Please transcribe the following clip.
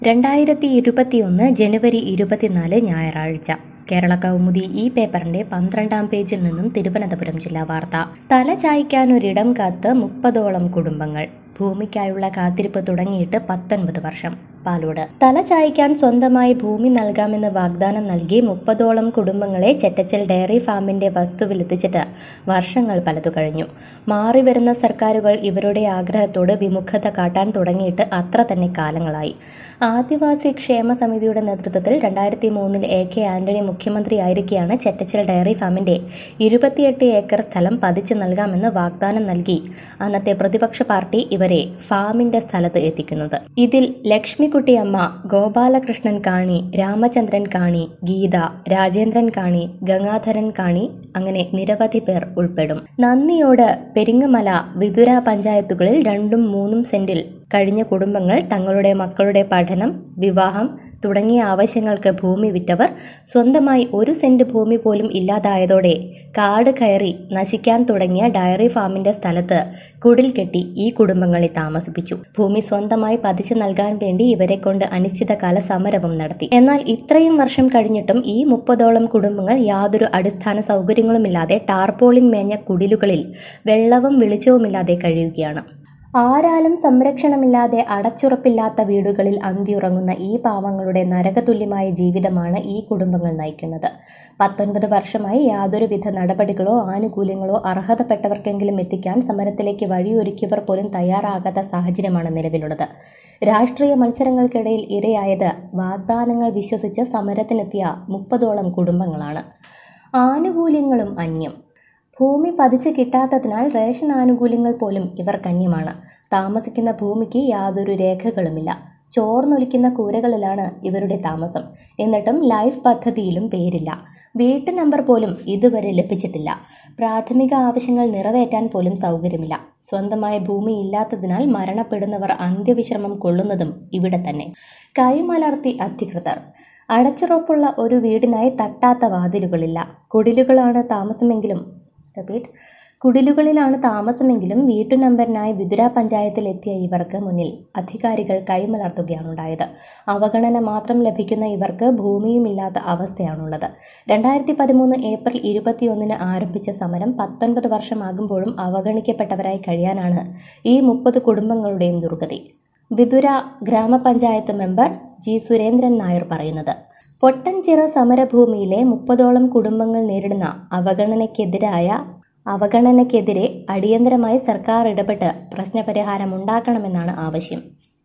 രണ്ടായിരത്തി ഇരുപത്തിയൊന്ന് ജനുവരി ഇരുപത്തിനാല് ഞായറാഴ്ച കേരള കൗമുദി ഈ പേപ്പറിന്റെ പന്ത്രണ്ടാം പേജിൽ നിന്നും തിരുവനന്തപുരം ജില്ലാ വാർത്ത തല ചായ്ക്കാനൊരിടം കാത്ത് മുപ്പതോളം കുടുംബങ്ങൾ ഭൂമിക്കായുള്ള കാത്തിരിപ്പ് തുടങ്ങിയിട്ട് പത്തൊൻപത് വർഷം പാലോട് തല ചായ്ക്കാൻ സ്വന്തമായി ഭൂമി നൽകാമെന്ന് വാഗ്ദാനം നൽകി മുപ്പതോളം കുടുംബങ്ങളെ ചെറ്റച്ചൽ ഡയറി ഫാമിന്റെ വസ്തുവിലെത്തിച്ചിട്ട് വർഷങ്ങൾ പലതു കഴിഞ്ഞു മാറി വരുന്ന സർക്കാരുകൾ ഇവരുടെ ആഗ്രഹത്തോട് വിമുഖത കാട്ടാൻ തുടങ്ങിയിട്ട് അത്ര തന്നെ കാലങ്ങളായി ആദിവാസി ക്ഷേമ സമിതിയുടെ നേതൃത്വത്തിൽ രണ്ടായിരത്തി മൂന്നിൽ എ കെ ആന്റണി മുഖ്യമന്ത്രിയായിരിക്കെയാണ് ചെറ്റച്ചൽ ഡയറി ഫാമിന്റെ ഇരുപത്തിയെട്ട് ഏക്കർ സ്ഥലം പതിച്ചു നൽകാമെന്ന് വാഗ്ദാനം നൽകി അന്നത്തെ പ്രതിപക്ഷ പാർട്ടി ഇവരെ ഫാമിന്റെ സ്ഥലത്ത് എത്തിക്കുന്നത് ഇതിൽ ലക്ഷ്മിക്കുട്ടിയമ്മ ഗോപാലകൃഷ്ണൻ കാണി രാമചന്ദ്രൻ കാണി ഗീത രാജേന്ദ്രൻ കാണി ഗംഗാധരൻ കാണി അങ്ങനെ നിരവധി പേർ ഉൾപ്പെടും നന്ദിയോട് പെരിങ്ങമല വിതുര പഞ്ചായത്തുകളിൽ രണ്ടും മൂന്നും സെന്റിൽ കഴിഞ്ഞ കുടുംബങ്ങൾ തങ്ങളുടെ മക്കളുടെ പഠനം വിവാഹം തുടങ്ങിയ ആവശ്യങ്ങൾക്ക് ഭൂമി വിറ്റവർ സ്വന്തമായി ഒരു സെന്റ് ഭൂമി പോലും ഇല്ലാതായതോടെ കാട് കയറി നശിക്കാൻ തുടങ്ങിയ ഡയറി ഫാമിന്റെ സ്ഥലത്ത് കുടിൽ കെട്ടി ഈ കുടുംബങ്ങളെ താമസിപ്പിച്ചു ഭൂമി സ്വന്തമായി പതിച്ചു നൽകാൻ വേണ്ടി ഇവരെ കൊണ്ട് അനിശ്ചിതകാല സമരവും നടത്തി എന്നാൽ ഇത്രയും വർഷം കഴിഞ്ഞിട്ടും ഈ മുപ്പതോളം കുടുംബങ്ങൾ യാതൊരു അടിസ്ഥാന സൗകര്യങ്ങളുമില്ലാതെ ടാർപോളിൻ മേഞ്ഞ കുടിലുകളിൽ വെള്ളവും വെളിച്ചവുമില്ലാതെ കഴിയുകയാണ് ആരാലും സംരക്ഷണമില്ലാതെ അടച്ചുറപ്പില്ലാത്ത വീടുകളിൽ അന്തിയുറങ്ങുന്ന ഈ പാവങ്ങളുടെ നരകതുല്യമായ ജീവിതമാണ് ഈ കുടുംബങ്ങൾ നയിക്കുന്നത് പത്തൊൻപത് വർഷമായി യാതൊരുവിധ നടപടികളോ ആനുകൂല്യങ്ങളോ അർഹതപ്പെട്ടവർക്കെങ്കിലും എത്തിക്കാൻ സമരത്തിലേക്ക് വഴിയൊരുക്കിയവർ പോലും തയ്യാറാകാത്ത സാഹചര്യമാണ് നിലവിലുള്ളത് രാഷ്ട്രീയ മത്സരങ്ങൾക്കിടയിൽ ഇരയായത് വാഗ്ദാനങ്ങൾ വിശ്വസിച്ച് സമരത്തിനെത്തിയ മുപ്പതോളം കുടുംബങ്ങളാണ് ആനുകൂല്യങ്ങളും അന്യം ഭൂമി പതിച്ച് കിട്ടാത്തതിനാൽ റേഷൻ ആനുകൂല്യങ്ങൾ പോലും ഇവർ കന്യമാണ് താമസിക്കുന്ന ഭൂമിക്ക് യാതൊരു രേഖകളുമില്ല ചോർന്നൊലിക്കുന്ന കൂരകളിലാണ് ഇവരുടെ താമസം എന്നിട്ടും ലൈഫ് പദ്ധതിയിലും പേരില്ല വീട്ടു നമ്പർ പോലും ഇതുവരെ ലഭിച്ചിട്ടില്ല പ്രാഥമിക ആവശ്യങ്ങൾ നിറവേറ്റാൻ പോലും സൗകര്യമില്ല സ്വന്തമായ ഭൂമി ഇല്ലാത്തതിനാൽ മരണപ്പെടുന്നവർ അന്ത്യവിശ്രമം കൊള്ളുന്നതും ഇവിടെ തന്നെ കൈമലർത്തി അധികൃതർ അടച്ചുറപ്പുള്ള ഒരു വീടിനായി തട്ടാത്ത വാതിലുകളില്ല കുടിലുകളാണ് താമസമെങ്കിലും റിപ്പീറ്റ് കുടിലുകളിലാണ് താമസമെങ്കിലും വീട്ടു നമ്പറിനായി വിതുര പഞ്ചായത്തിൽ എത്തിയ ഇവർക്ക് മുന്നിൽ അധികാരികൾ കൈമലർത്തുകയാണുണ്ടായത് അവഗണന മാത്രം ലഭിക്കുന്ന ഇവർക്ക് ഭൂമിയുമില്ലാത്ത അവസ്ഥയാണുള്ളത് രണ്ടായിരത്തി പതിമൂന്ന് ഏപ്രിൽ ഇരുപത്തിയൊന്നിന് ആരംഭിച്ച സമരം പത്തൊൻപത് വർഷമാകുമ്പോഴും അവഗണിക്കപ്പെട്ടവരായി കഴിയാനാണ് ഈ മുപ്പത് കുടുംബങ്ങളുടെയും ദുർഗതി വിതുര ഗ്രാമപഞ്ചായത്ത് മെമ്പർ ജി സുരേന്ദ്രൻ നായർ പറയുന്നത് പൊട്ടൻചിറ സമരഭൂമിയിലെ മുപ്പതോളം കുടുംബങ്ങൾ നേരിടുന്ന അവഗണനയ്ക്കെതിരായ അവഗണനയ്ക്കെതിരെ അടിയന്തരമായി സർക്കാർ ഇടപെട്ട് പ്രശ്നപരിഹാരം ഉണ്ടാക്കണമെന്നാണ് ആവശ്യം